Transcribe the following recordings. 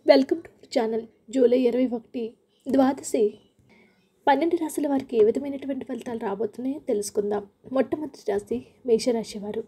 welcome to our channel July ఇరవై ఒకటి ద్వాదశి పన్నెండు రాశుల వారికి ఏ విధమైనటువంటి ఫలితాలు రాబోతున్నాయో తెలుసుకుందాం మొట్టమొదటి రాశి మేషరాశి వారు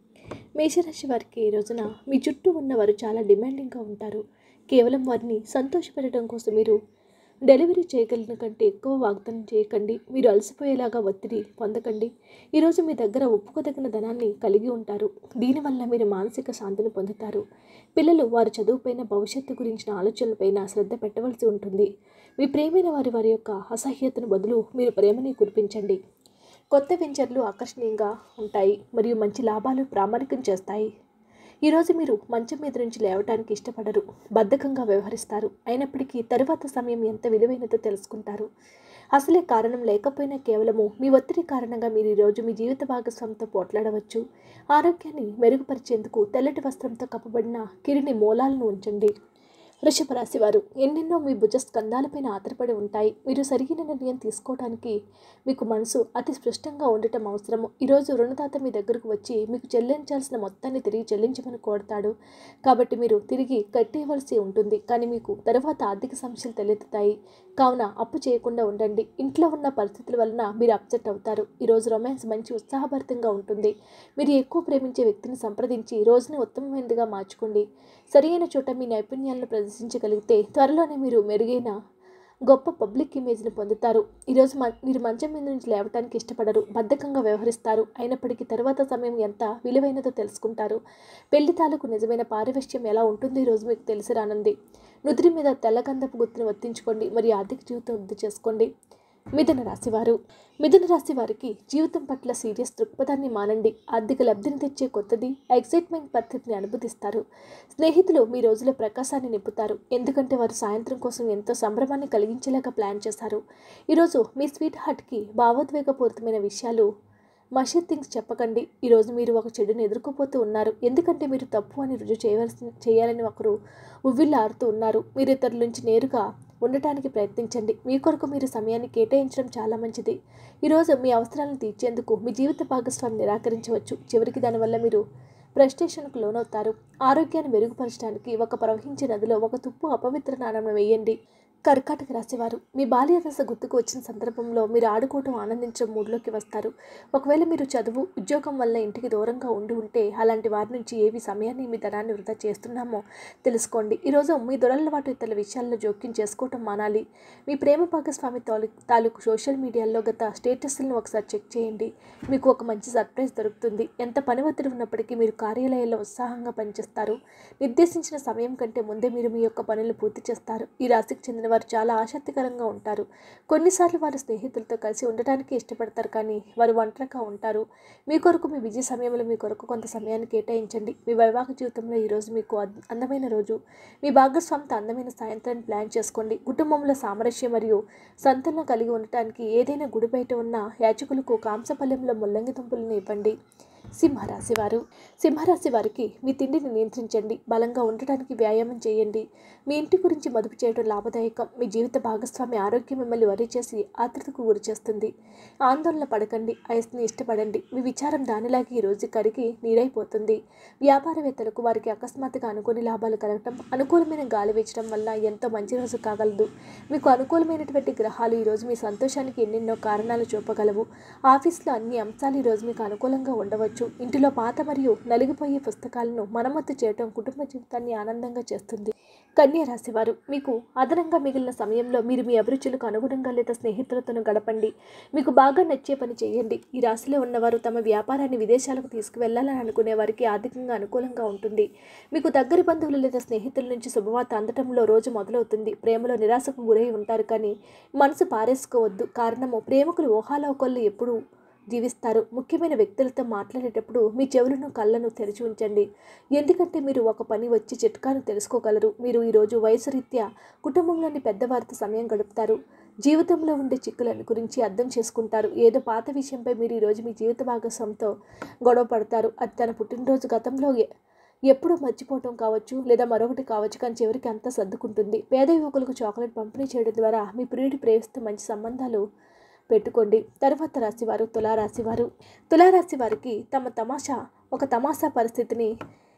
మేషరాశి వారికి ఈ రోజున మీ చుట్టూ ఉన్నవారు చాలా డిమాండింగ్గా ఉంటారు కేవలం వారిని సంతోషపెట్టడం కోసం మీరు డెలివరీ చేయగలిగిన కంటే ఎక్కువ వాగ్దానం చేయకండి మీరు అలసిపోయేలాగా ఒత్తిడి పొందకండి ఈరోజు మీ దగ్గర ఒప్పుకోదగిన ధనాన్ని కలిగి ఉంటారు దీనివల్ల మీరు మానసిక శాంతిని పొందుతారు పిల్లలు వారి చదువుపైన భవిష్యత్తు గురించిన ఆలోచనలపైన శ్రద్ధ పెట్టవలసి ఉంటుంది మీ ప్రేమైన వారి వారి యొక్క అసహ్యతను బదులు మీరు ప్రేమని కురిపించండి కొత్త వెంచర్లు ఆకర్షణీయంగా ఉంటాయి మరియు మంచి లాభాలు ప్రామాణికం చేస్తాయి ఈరోజు మీరు మంచం మీద నుంచి లేవటానికి ఇష్టపడరు బద్ధకంగా వ్యవహరిస్తారు అయినప్పటికీ తరువాత సమయం ఎంత విలువైనదో తెలుసుకుంటారు అసలే కారణం లేకపోయినా కేవలము మీ ఒత్తిడి కారణంగా మీరు ఈరోజు మీ జీవిత భాగస్వామితో పోట్లాడవచ్చు ఆరోగ్యాన్ని మెరుగుపరిచేందుకు తెల్లటి వస్త్రంతో కప్పబడిన కిరిని మూలాలను ఉంచండి వృషభ రాశి వారు ఎన్నెన్నో మీ భుజ స్కంధాలపైన ఆధారపడి ఉంటాయి మీరు సరిగిన నిర్ణయం తీసుకోవడానికి మీకు మనసు అతి స్పష్టంగా ఉండటం అవసరము ఈరోజు రుణదాత మీ దగ్గరకు వచ్చి మీకు చెల్లించాల్సిన మొత్తాన్ని తిరిగి చెల్లించమని కోరతాడు కాబట్టి మీరు తిరిగి కట్టేయవలసి ఉంటుంది కానీ మీకు తర్వాత ఆర్థిక సమస్యలు తలెత్తుతాయి కావున అప్పు చేయకుండా ఉండండి ఇంట్లో ఉన్న పరిస్థితుల వలన మీరు అప్సెట్ అవుతారు ఈరోజు రొమాన్స్ మంచి ఉత్సాహభరితంగా ఉంటుంది మీరు ఎక్కువ ప్రేమించే వ్యక్తిని సంప్రదించి రోజుని ఉత్తమమైనదిగా మార్చుకోండి సరియైన చోట మీ నైపుణ్యాలను ప్రదర్శించగలిగితే త్వరలోనే మీరు మెరుగైన గొప్ప పబ్లిక్ ఇమేజ్ని పొందుతారు ఈరోజు మ మీరు మంచం మీద నుంచి లేవటానికి ఇష్టపడరు బద్ధకంగా వ్యవహరిస్తారు అయినప్పటికీ తర్వాత సమయం ఎంత విలువైనదో తెలుసుకుంటారు పెళ్లి తాలూకు నిజమైన పారివశ్యం ఎలా ఉంటుందో ఈరోజు మీకు తెలిసి రానుంది నుదిరి మీద తెల్లగంధపు గుర్తును వర్తించుకోండి మరియు ఆర్థిక జీవితం వృద్ధి చేసుకోండి మిథున రాశివారు మిథున రాశి వారికి జీవితం పట్ల సీరియస్ దృక్పథాన్ని మానండి ఆర్థిక లబ్ధిని తెచ్చే కొత్తది ఎగ్జైట్మెంట్ పద్ధతిని అనుభూతిస్తారు స్నేహితులు మీ రోజుల ప్రకాశాన్ని నింపుతారు ఎందుకంటే వారు సాయంత్రం కోసం ఎంతో సంభ్రమాన్ని కలిగించేలాగా ప్లాన్ చేశారు ఈరోజు మీ స్వీట్ హార్ట్కి భావోద్వేగపూరితమైన విషయాలు మషిద్ థింగ్స్ చెప్పకండి ఈరోజు మీరు ఒక చెడుని ఎదుర్కోపోతూ ఉన్నారు ఎందుకంటే మీరు తప్పు అని రుజువు చేయవలసి చేయాలని ఒకరు ఉవ్విళ్ళు ఆడుతూ ఉన్నారు మీరు ఇతరుల నుంచి నేరుగా ఉండటానికి ప్రయత్నించండి మీ కొరకు మీరు సమయాన్ని కేటాయించడం చాలా మంచిది ఈరోజు మీ అవసరాలను తీర్చేందుకు మీ జీవిత భాగస్వామి నిరాకరించవచ్చు చివరికి దానివల్ల మీరు ఫ్రస్ట్రేషన్కు లోనవుతారు ఆరోగ్యాన్ని మెరుగుపరచడానికి ఒక ప్రవహించే నదిలో ఒక తుప్పు అపవిత్ర నాణ్యం వేయండి కర్కాటక రాశివారు మీ బాల్య దశ గుర్తుకు వచ్చిన సందర్భంలో మీరు ఆడుకోవటం ఆనందించడం మూడ్లోకి వస్తారు ఒకవేళ మీరు చదువు ఉద్యోగం వల్ల ఇంటికి దూరంగా ఉండి ఉంటే అలాంటి వారి నుంచి ఏవి సమయాన్ని మీ ధనాన్ని వృధా చేస్తున్నామో తెలుసుకోండి ఈరోజు మీ దురలవాటు ఇతరుల విషయాల్లో జోక్యం చేసుకోవటం మానాలి మీ ప్రేమ భాగస్వామి తాలూ తాలూకు సోషల్ మీడియాలో గత స్టేటస్లను ఒకసారి చెక్ చేయండి మీకు ఒక మంచి సర్ప్రైజ్ దొరుకుతుంది ఎంత పని ఒత్తిడి ఉన్నప్పటికీ మీరు కార్యాలయాల్లో ఉత్సాహంగా పనిచేస్తారు నిర్దేశించిన సమయం కంటే ముందే మీరు మీ యొక్క పనులు పూర్తి చేస్తారు ఈ రాశికి చెందిన వారు చాలా ఆసక్తికరంగా ఉంటారు కొన్నిసార్లు వారు స్నేహితులతో కలిసి ఉండటానికి ఇష్టపడతారు కానీ వారు ఒంటరిగా ఉంటారు మీ కొరకు మీ బిజీ సమయంలో మీ కొరకు కొంత సమయాన్ని కేటాయించండి మీ వైవాహిక జీవితంలో ఈరోజు మీకు అద్- అందమైన రోజు మీ భాగస్వామితో అందమైన సాయంత్రాన్ని ప్లాన్ చేసుకోండి కుటుంబంలో సామరస్యం మరియు సంతులనం కలిగి ఉండటానికి ఏదైనా గుడి బయట ఉన్న యాచకులకు కాంసపల్లెంలో ముల్లంగి దుంపులను ఇవ్వండి సింహరాశి వారు సింహరాశి వారికి మీ తిండిని నియంత్రించండి బలంగా ఉండటానికి వ్యాయామం చేయండి మీ ఇంటి గురించి మదుపు చేయడం లాభదాయకం మీ జీవిత భాగస్వామి ఆరోగ్యం మిమ్మల్ని వరి చేసి ఆతృతకు గురి చేస్తుంది ఆందోళన పడకండి వయస్సుని ఇష్టపడండి మీ విచారం దానిలాగే ఈ రోజు కరిగి నీరైపోతుంది వ్యాపారవేత్తలకు వారికి అకస్మాత్తుగా అనుకోని లాభాలు కలగటం అనుకూలమైన గాలి వీచడం వల్ల ఎంతో మంచి రోజు కాగలదు మీకు అనుకూలమైనటువంటి గ్రహాలు ఈరోజు మీ సంతోషానికి ఎన్నెన్నో కారణాలు చూపగలవు ఆఫీస్లో అన్ని అంశాలు ఈరోజు మీకు అనుకూలంగా ఉండవచ్చు ఇంటిలో పాత మరియు నలిగిపోయే పుస్తకాలను మరమ్మతు చేయటం కుటుంబ జీవితాన్ని ఆనందంగా చేస్తుంది కన్యా రాశివారు మీకు అదనంగా మిగిలిన సమయంలో మీరు మీ అభిరుచులకు అనుగుణంగా లేదా స్నేహితులతో గడపండి మీకు బాగా నచ్చే పని చేయండి ఈ రాశిలో ఉన్నవారు తమ వ్యాపారాన్ని విదేశాలకు తీసుకువెళ్లాలని అనుకునే వారికి ఆర్థికంగా అనుకూలంగా ఉంటుంది మీకు దగ్గరి బంధువులు లేదా స్నేహితుల నుంచి శుభవార్త అందటంలో రోజు మొదలవుతుంది ప్రేమలో నిరాశకు గురై ఉంటారు కానీ మనసు పారేసుకోవద్దు కారణము ప్రేమకులు ఊహాలోకళ్ళు ఎప్పుడు జీవిస్తారు ముఖ్యమైన వ్యక్తులతో మాట్లాడేటప్పుడు మీ చెవులను కళ్ళను తెరిచి ఉంచండి ఎందుకంటే మీరు ఒక పని వచ్చి చిట్కాను తెలుసుకోగలరు మీరు ఈరోజు వయసు రీత్యా కుటుంబంలోని పెద్దవారితో సమయం గడుపుతారు జీవితంలో ఉండే చిక్కులను గురించి అర్థం చేసుకుంటారు ఏదో పాత విషయంపై మీరు ఈరోజు మీ జీవిత భాగస్వామితో గొడవ పడతారు అది తన పుట్టినరోజు గతంలో ఎ- ఎప్పుడో మర్చిపోవటం కావచ్చు లేదా మరొకటి కావచ్చు కానీ చివరికి అంతా సర్దుకుంటుంది పేద యువకులకు చాక్లెట్ పంపిణీ చేయడం ద్వారా మీ ప్రియుడి ప్రేమిస్తూ మంచి సంబంధాలు పెట్టుకోండి తర్వాత రాశివారు తులారాశివారు తులారాశి వారికి తమ తమాషా ఒక తమాషా పరిస్థితిని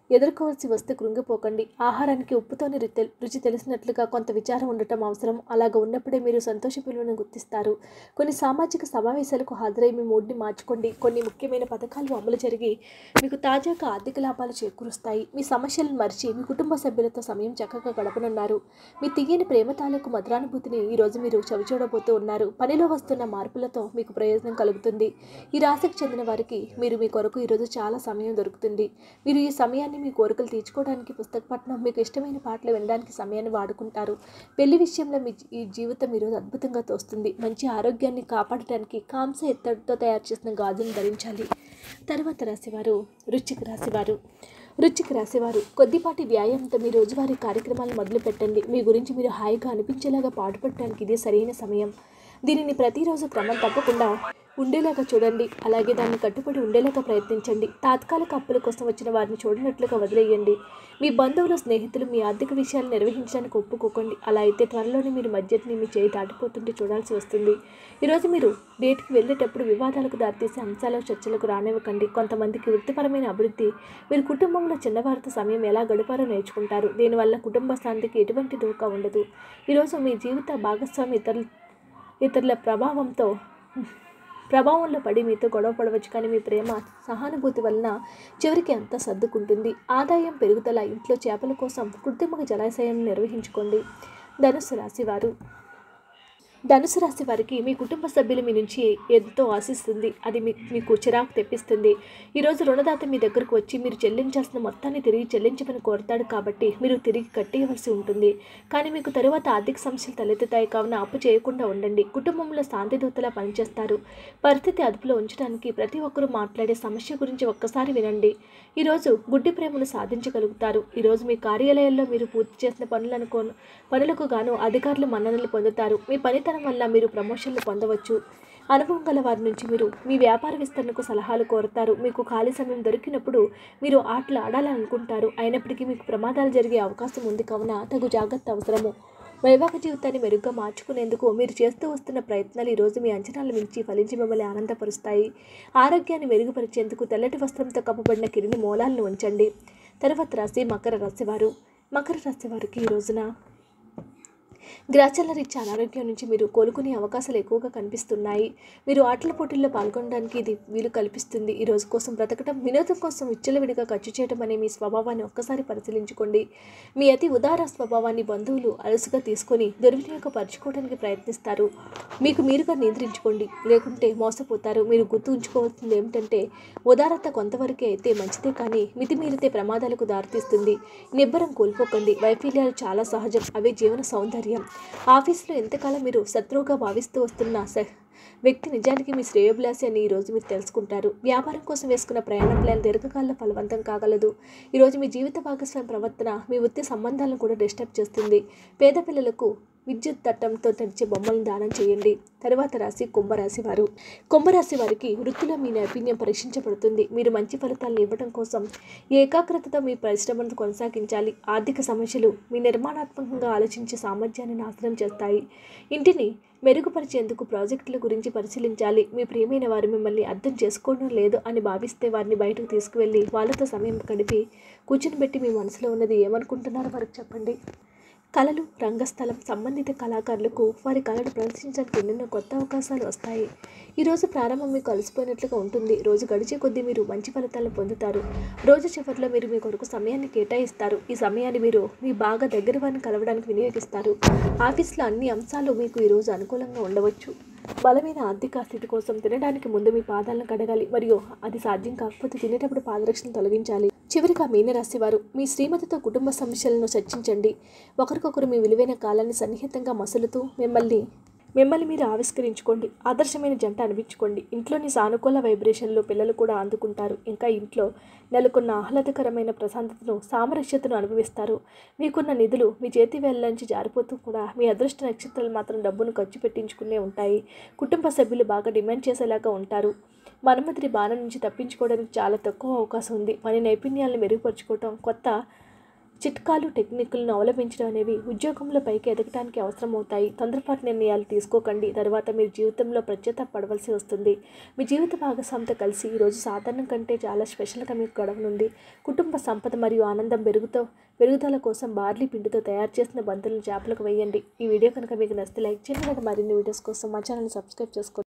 ఎదుర్కోవాల్సి వస్తే కృంగిపోకండి ఆహారానికి ఉప్పుతోని రుచి తెల్- రుచి తెలిసినట్లుగా కొంత విచారం ఉండటం అవసరం అలాగ ఉన్నప్పుడే మీరు సంతోష విలువను గుర్తిస్తారు కొన్ని సామాజిక సమావేశాలకు హాజరై మీ మూడ్ని మార్చుకోండి కొన్ని ముఖ్యమైన పథకాలు అమలు జరిగి మీకు తాజాగా ఆర్థిక లాభాలు చేకూరుస్తాయి మీ సమస్యలను మరిచి మీ కుటుంబ సభ్యులతో సమయం చక్కగా గడపనున్నారు మీ తీయని ప్రేమ తాలూకు మధురానుభూతిని ఈరోజు మీరు చవిచూడబోతూ ఉన్నారు పనిలో వస్తున్న మార్పులతో మీకు ప్రయోజనం కలుగుతుంది ఈ రాశికి చెందిన వారికి మీరు మీ కొరకు ఈరోజు చాలా సమయం దొరుకుతుంది మీరు ఈ సమయాన్ని మీ కోరికలు తీర్చుకోవడానికి పుస్తక పఠనం మీకు ఇష్టమైన పాటలు వినడానికి సమయాన్ని వాడుకుంటారు పెళ్లి విషయంలో మీ ఈ జీవితం ఈరోజు అద్భుతంగా తోస్తుంది మంచి ఆరోగ్యాన్ని కాపాడటానికి కాంస ఎత్తడితో తయారు చేసిన గాజును ధరించాలి తర్వాత రాశివారు వృశ్చిక రాశివారు వృశ్చిక రాశివారు కొద్దిపాటి వ్యాయామంతో మీ రోజువారీ కార్యక్రమాలు మొదలు పెట్టండి మీ గురించి మీరు హాయిగా అనిపించేలాగా పాటుపడటానికి ఇదే సరైన సమయం దీనిని ప్రతిరోజు క్రమం తప్పకుండా ఉండేలాగా చూడండి అలాగే దాన్ని కట్టుబడి ఉండేలాగా ప్రయత్నించండి తాత్కాలిక అప్పుల కోసం వచ్చిన వారిని చూడనట్లుగా వదిలేయండి మీ బంధువులు స్నేహితులు మీ ఆర్థిక విషయాలు నిర్వహించడానికి ఒప్పుకోకండి అలా అయితే త్వరలోనే మీరు బడ్జెట్ని మీ చేయి దాటిపోతుంటే చూడాల్సి వస్తుంది ఈరోజు మీరు డేట్కి వెళ్ళేటప్పుడు వివాదాలకు దారితీసే అంశాల చర్చలకు రానివ్వకండి కొంతమందికి వృత్తిపరమైన అభివృద్ధి మీరు కుటుంబంలో చిన్నవారితో సమయం ఎలా గడిపారో నేర్చుకుంటారు దీనివల్ల కుటుంబ శాంతికి ఎటువంటి దోకా ఉండదు ఈరోజు మీ జీవిత భాగస్వామి ఇతరుల ఇతరుల ప్రభావంతో ప్రభావంలో పడి మీతో గొడవ పడవచ్చు కానీ మీ ప్రేమ సహానుభూతి వలన చివరికి అంతా సర్దుకుంటుంది ఆదాయం పెరుగుదల ఇంట్లో చేపల కోసం కృత్రిమ జలాశయాన్ని నిర్వహించుకోండి ధనుసు రాశివారు ధనుసు రాశి వారికి మీ కుటుంబ సభ్యులు మీ నుంచి ఎంతో ఆశిస్తుంది అది మీ మీకు చిరాకు తెప్పిస్తుంది ఈరోజు రుణదాత మీ దగ్గరకు వచ్చి మీరు చెల్లించాల్సిన మొత్తాన్ని తిరిగి చెల్లించమని కోరతాడు కాబట్టి మీరు తిరిగి కట్టేయవలసి ఉంటుంది కానీ మీకు తరువాత ఆర్థిక సమస్యలు తలెత్తుతాయి కావున అప్పు చేయకుండా ఉండండి కుటుంబంలో శాంతి దూతలా పనిచేస్తారు పరిస్థితి అదుపులో ఉంచడానికి ప్రతి ఒక్కరూ మాట్లాడే సమస్య గురించి ఒక్కసారి వినండి ఈరోజు గుడ్డి ప్రేమను సాధించగలుగుతారు ఈరోజు మీ కార్యాలయాల్లో మీరు పూర్తి చేసిన పనులను కొను పనులకు గాను అధికారులు మన్ననలు పొందుతారు మీ పనితనం వల్ల మీరు ప్రమోషన్లు పొందవచ్చు అనుభవం గల వారి నుంచి మీరు మీ వ్యాపార విస్తరణకు సలహాలు కోరుతారు మీకు ఖాళీ సమయం దొరికినప్పుడు మీరు ఆటలు ఆడాలనుకుంటారు అయినప్పటికీ మీకు ప్రమాదాలు జరిగే అవకాశం ఉంది కావున తగు జాగ్రత్త అవసరము వైవాహిక జీవితాన్ని మెరుగ్గా మార్చుకునేందుకు మీరు చేస్తూ వస్తున్న ప్రయత్నాలు ఈరోజు మీ అంచనాలు మించి ఫలించి మిమ్మల్ని ఆనందపరుస్తాయి ఆరోగ్యాన్ని మెరుగుపరిచేందుకు తెల్లటి వస్త్రంతో కప్పబడిన కిరిని మూలాలను ఉంచండి తర్వాత రాశి మకర రాశి వారు మకర రాశి వారికి ఈ రోజున గ్రాచాల రీత్యా అనారోగ్యం నుంచి మీరు కోలుకునే అవకాశాలు ఎక్కువగా కనిపిస్తున్నాయి మీరు ఆటల పోటీల్లో పాల్గొనడానికి ఇది వీలు కల్పిస్తుంది ఈ రోజు కోసం బ్రతకడం వినోదం కోసం విచ్చలవిడిగా ఖర్చు చేయడం అనే మీ స్వభావాన్ని ఒక్కసారి పరిశీలించుకోండి మీ అతి ఉదార స్వభావాన్ని బంధువులు అలసుగా తీసుకొని దుర్వినియోగపరచుకోవడానికి ప్రయత్నిస్తారు మీకు మీరుగా నియంత్రించుకోండి లేకుంటే మోసపోతారు మీరు గుర్తు ఉంచుకోవాల్సింది ఏమిటంటే ఉదారత కొంతవరకే అయితే మంచిదే కానీ మితిమీరితే ప్రమాదాలకు దారితీస్తుంది నిబ్బరం కోల్పోకండి వైఫల్యాలు చాలా సహజం అవే జీవన సౌందర్యం ఆఫీసులో ఎంతకాలం మీరు శత్రువుగా భావిస్తూ వస్తున్న స వ్యక్తి నిజానికి మీ శ్రేయోభిలాషి అని ఈరోజు మీరు తెలుసుకుంటారు వ్యాపారం కోసం వేసుకున్న ప్రయాణ ప్లాన్ దీర్ఘకాలంలో ఫలవంతం కాగలదు ఈరోజు మీ జీవిత భాగస్వామి ప్రవర్తన మీ వృత్తి సంబంధాలను కూడా డిస్టర్బ్ చేస్తుంది పేద పిల్లలకు విద్యుత్ తట్టంతో తెరిచే బొమ్మలను దానం చేయండి తర్వాత రాశి కుంభరాశి వారు కుంభరాశి వారికి వృత్తిలో మీ నైపుణ్యం పరీక్షించబడుతుంది మీరు మంచి ఫలితాలను ఇవ్వడం కోసం ఏకాగ్రతతో మీ పరిశ్రమను కొనసాగించాలి ఆర్థిక సమస్యలు మీ నిర్మాణాత్మకంగా ఆలోచించే సామర్థ్యాన్ని నాశనం చేస్తాయి ఇంటిని మెరుగుపరిచేందుకు ప్రాజెక్టుల గురించి పరిశీలించాలి మీ ప్రియమైన వారు మిమ్మల్ని అర్థం చేసుకోవడం లేదు అని భావిస్తే వారిని బయటకు తీసుకువెళ్ళి వాళ్ళతో సమయం గడిపి కూర్చుని పెట్టి మీ మనసులో ఉన్నది ఏమనుకుంటున్నారో వారికి చెప్పండి కళలు రంగస్థలం సంబంధిత కళాకారులకు వారి కళను ప్రదర్శించడానికి ఎన్నెన్నో కొత్త అవకాశాలు వస్తాయి ఈరోజు ప్రారంభం మీకు అలసిపోయినట్లుగా ఉంటుంది రోజు గడిచే కొద్దీ మీరు మంచి ఫలితాలను పొందుతారు రోజు చివరిలో మీరు మీ కొరకు సమయాన్ని కేటాయిస్తారు ఈ సమయాన్ని మీరు మీ బాగా దగ్గర వారిని కలవడానికి వినియోగిస్తారు ఆఫీస్లో అన్ని అంశాలు మీకు ఈరోజు అనుకూలంగా ఉండవచ్చు బలమైన ఆర్థిక స్థితి కోసం తినడానికి ముందు మీ పాదాలను కడగాలి మరియు అది సాధ్యం కాకపోతే తినేటప్పుడు పాదరక్షణ తొలగించాలి చివరిగా మీనరాశి వారు మీ శ్రీమతితో కుటుంబ సమస్యలను చర్చించండి ఒకరికొకరు మీ విలువైన కాలాన్ని సన్నిహితంగా మసులుతూ మిమ్మల్ని మిమ్మల్ని మీరు ఆవిష్కరించుకోండి ఆదర్శమైన జంట అనిపించుకోండి ఇంట్లోని సానుకూల వైబ్రేషన్లు పిల్లలు కూడా అందుకుంటారు ఇంకా ఇంట్లో నెలకొన్న ఆహ్లాదకరమైన ప్రశాంతతను సామరస్యతను అనుభవిస్తారు మీకున్న నిధులు మీ చేతి వేళ్ళ నుంచి జారిపోతూ కూడా మీ అదృష్ట నక్షత్రాలు మాత్రం డబ్బును ఖర్చు పెట్టించుకునే ఉంటాయి కుటుంబ సభ్యులు బాగా డిమాండ్ చేసేలాగా ఉంటారు మన్మధుడి బాణం నుంచి తప్పించుకోవడానికి చాలా తక్కువ అవకాశం ఉంది మన నైపుణ్యాలను మెరుగుపరుచుకోవటం కొత్త చిట్కాలు టెక్నిక్లను అవలంబించడం అనేవి ఉద్యోగంలో పైకి ఎదగడానికి అవసరమవుతాయి తొందరపాటు నిర్ణయాలు తీసుకోకండి తర్వాత మీరు జీవితంలో ప్రత్యేత పడవలసి వస్తుంది మీ జీవిత భాగస్వామితో కలిసి ఈరోజు సాధారణం కంటే చాలా స్పెషల్గా మీకు గడవనుంది కుటుంబ సంపద మరియు ఆనందం పెరుగుతో పెరుగుదల కోసం బార్లీ పిండితో తయారు చేసిన బంతులను చేపలకు వేయండి ఈ వీడియో కనుక మీకు నచ్చితే లైక్ చేయండి అలాగే మరిన్ని వీడియోస్ కోసం మా ఛానల్ సబ్స్క్రైబ్ చేసుకోండి